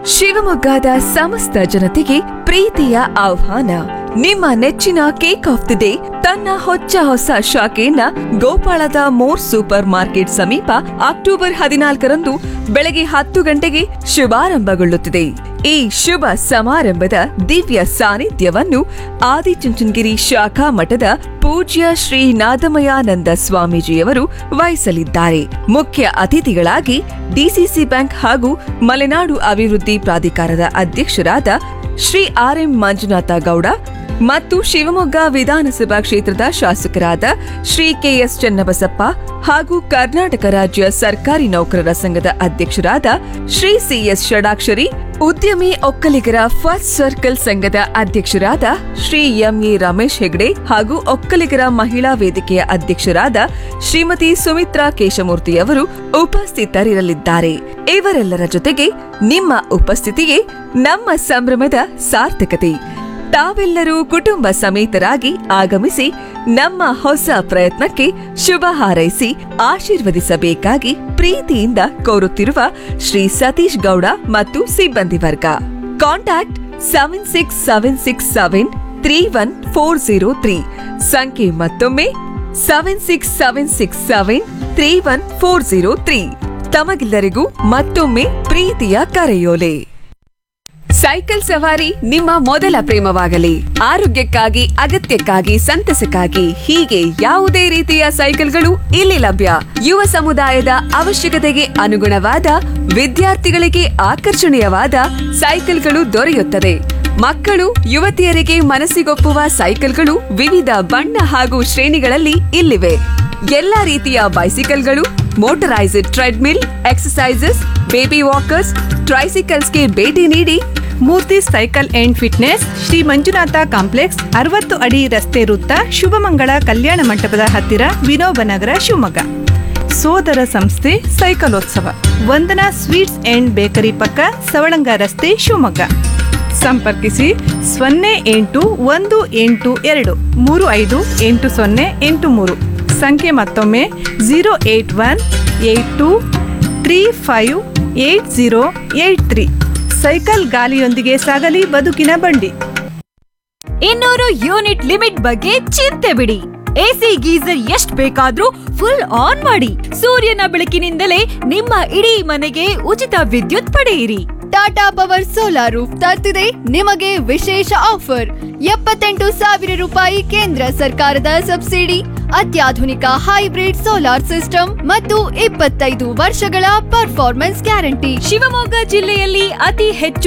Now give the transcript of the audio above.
ಶಿವಮೊಗ್ಗದ ಸಮಸ್ತ ಜನತೆಗೆ ಪ್ರೀತಿಯ ಆಹ್ವಾನ ನಿಮ್ಮ ನೆಚ್ಚಿನ ಕೇಕ್ ಆಫ್ ದಿ ಡೇ ತನ್ನ ಹೊಚ್ಚ ಹೊಸ ಶಾಖೆಯನ್ನ ಗೋಪಾಳದ ಮೋರ್ ಸೂಪರ್ ಮಾರ್ಕೆಟ್ ಸಮೀಪ ಅಕ್ಟೋಬರ್ ಹದಿನಾಲ್ಕರಂದು ಬೆಳಗ್ಗೆ ಹತ್ತು ಗಂಟೆಗೆ ಶುಭಾರಂಭಗೊಳ್ಳುತ್ತಿದೆ ಈ ಶುಭ ಸಮಾರಂಭದ ದಿವ್ಯ ಸಾನ್ನಿಧ್ಯವನ್ನು ಆದಿಚುಂಚನಗಿರಿ ಶಾಖಾ ಮಠದ ಪೂಜ್ಯ ಶ್ರೀ ನಾದಮಯಾನಂದ ಸ್ವಾಮೀಜಿಯವರು ವಹಿಸಲಿದ್ದಾರೆ ಮುಖ್ಯ ಅತಿಥಿಗಳಾಗಿ ಡಿಸಿಸಿ ಬ್ಯಾಂಕ್ ಹಾಗೂ ಮಲೆನಾಡು ಅಭಿವೃದ್ಧಿ ಪ್ರಾಧಿಕಾರದ ಅಧ್ಯಕ್ಷರಾದ ಶ್ರೀ ಆರ್ ಎಂ ಮಂಜುನಾಥ ಗೌಡ ಮತ್ತು ಶಿವಮೊಗ್ಗ ವಿಧಾನಸಭಾ ಕ್ಷೇತ್ರದ ಶಾಸಕರಾದ ಶ್ರೀ ಕೆಎಸ್ ಚನ್ನಬಸಪ್ಪ ಹಾಗೂ ಕರ್ನಾಟಕ ರಾಜ್ಯ ಸರ್ಕಾರಿ ನೌಕರರ ಸಂಘದ ಅಧ್ಯಕ್ಷರಾದ ಶ್ರೀ ಸಿಎಸ್ ಷಡಾಕ್ಷರಿ ಉದ್ಯಮಿ ಒಕ್ಕಲಿಗರ ಫಸ್ಟ್ ಸರ್ಕಲ್ ಸಂಘದ ಅಧ್ಯಕ್ಷರಾದ ಶ್ರೀ ಎಂಎ ರಮೇಶ್ ಹೆಗ್ಡೆ ಹಾಗೂ ಒಕ್ಕಲಿಗರ ಮಹಿಳಾ ವೇದಿಕೆಯ ಅಧ್ಯಕ್ಷರಾದ ಶ್ರೀಮತಿ ಸುಮಿತ್ರಾ ಕೇಶಮೂರ್ತಿಯವರು ಉಪಸ್ಥಿತರಿರಲಿದ್ದಾರೆ ಇವರೆಲ್ಲರ ಜೊತೆಗೆ ನಿಮ್ಮ ಉಪಸ್ಥಿತಿಗೆ ನಮ್ಮ ಸಂಭ್ರಮದ ಸಾರ್ಥಕತೆ ತಾವೆಲ್ಲರೂ ಕುಟುಂಬ ಸಮೇತರಾಗಿ ಆಗಮಿಸಿ ನಮ್ಮ ಹೊಸ ಪ್ರಯತ್ನಕ್ಕೆ ಶುಭ ಹಾರೈಸಿ ಆಶೀರ್ವದಿಸಬೇಕಾಗಿ ಪ್ರೀತಿಯಿಂದ ಕೋರುತ್ತಿರುವ ಶ್ರೀ ಸತೀಶ್ ಗೌಡ ಮತ್ತು ಸಿಬ್ಬಂದಿ ವರ್ಗ contact seven six seven six seven three one four zero three ಸಂಖ್ಯೆ ಮತ್ತೊಮ್ಮೆ seven six seven six seven three one four zero three ತಮಗೆಲ್ಲರಿಗೂ ಮತ್ತೊಮ್ಮೆ ಪ್ರೀತಿಯ ಕರೆಯೋಲೆ ಸೈಕಲ್ ಸವಾರಿ ನಿಮ್ಮ ಮೊದಲ ಪ್ರೇಮವಾಗಲಿ ಆರೋಗ್ಯಕ್ಕಾಗಿ ಅಗತ್ಯಕ್ಕಾಗಿ ಸಂತಸಕ್ಕಾಗಿ ಹೀಗೆ ಯಾವುದೇ ರೀತಿಯ ಸೈಕಲ್ಗಳು ಇಲ್ಲಿ ಲಭ್ಯ ಯುವ ಸಮುದಾಯದ ಅವಶ್ಯಕತೆಗೆ ಅನುಗುಣವಾದ ವಿದ್ಯಾರ್ಥಿಗಳಿಗೆ ಆಕರ್ಷಣೀಯವಾದ ಸೈಕಲ್ಗಳು ದೊರೆಯುತ್ತದೆ ಮಕ್ಕಳು ಯುವತಿಯರಿಗೆ ಮನಸ್ಸಿಗೊಪ್ಪುವ ಸೈಕಲ್ಗಳು ವಿವಿಧ ಬಣ್ಣ ಹಾಗೂ ಶ್ರೇಣಿಗಳಲ್ಲಿ ಇಲ್ಲಿವೆ ಎಲ್ಲಾ ರೀತಿಯ ಬೈಸಿಕಲ್ಗಳು motorised treadmill exercises baby walkers ಟ್ರೈಸಿಕಲ್ಸ್ಗೆ ಭೇಟಿ ನೀಡಿ Murthy cycle and fitness Shri Manjunatha complex ಅರವತ್ತು ಅಡಿ ರಸ್ತೆ ವೃತ್ತ ಶುಭಮಂಗಳ ಕಲ್ಯಾಣ ಮಂಟಪದ ಹತ್ತಿರ ವಿನೋಬ ನಗರ ಶಿವಮೊಗ್ಗ ಸೋದರ ಸಂಸ್ಥೆ ಸೈಕಲೋತ್ಸವ ವಂದನಾ ಸ್ವೀಟ್ಸ್ ಅಂಡ್ ಬೇಕರಿ ಪಕ್ಕ ಸವಳಂಗ ರಸ್ತೆ ಶಿವಮೊಗ್ಗ ಸಂಪರ್ಕಿಸಿ ಸೊನ್ನೆ ಎಂಟು ಒಂದು ಎಂಟು ಎರಡು ಮೂರು ಐದು ಎಂಟು ಸೊನ್ನೆ ಎಂಟು ಮೂರು ಸಂಖ್ಯೆ ಮತ್ತೊಮ್ಮೆ zero eight one eight two three five eight zero eight three cycle ಗಾಲಿಯೊಂದಿಗೆ ಸಾಗಲಿ ಬದುಕಿನ ಬಂಡಿ ಇನ್ನೂರು ಯೂನಿಟ್ ಲಿಮಿಟ್ ಬಗ್ಗೆ ಚಿಂತೆ ಬಿಡಿ ಎಸಿ ಗೀಸರ್ ಎಷ್ಟ್ ಬೇಕಾದ್ರೂ ಫುಲ್ ಆನ್ ಮಾಡಿ ಸೂರ್ಯನ ಬೆಳಕಿನಿಂದಲೇ ನಿಮ್ಮ ಇಡೀ ಮನೆಗೆ ಉಚಿತ ವಿದ್ಯುತ್ ಪಡೆಯಿರಿ ಟಾಟಾ ಪವರ್ ಸೋಲಾರ್ ರೂಫ್ ತರ್ತಿದೆ ನಿಮಗೆ ವಿಶೇಷ ಆಫರ್ ಎಪ್ಪತ್ತೆಂಟು ಸಾವಿರ ರೂಪಾಯಿ ಕೇಂದ್ರ ಸರ್ಕಾರದ ಸಬ್ಸಿಡಿ ಅತ್ಯಾಧುನಿಕ ಹೈಬ್ರಿಡ್ ಸೋಲಾರ್ ಸಿಸ್ಟಮ್ ಮತ್ತು ಇಪ್ಪತ್ತೈದು ವರ್ಷಗಳ ಪರ್ಫಾರ್ಮೆನ್ಸ್ ಗ್ಯಾರಂಟಿ ಶಿವಮೊಗ್ಗ ಜಿಲ್ಲೆಯಲ್ಲಿ ಅತಿ ಹೆಚ್ಚು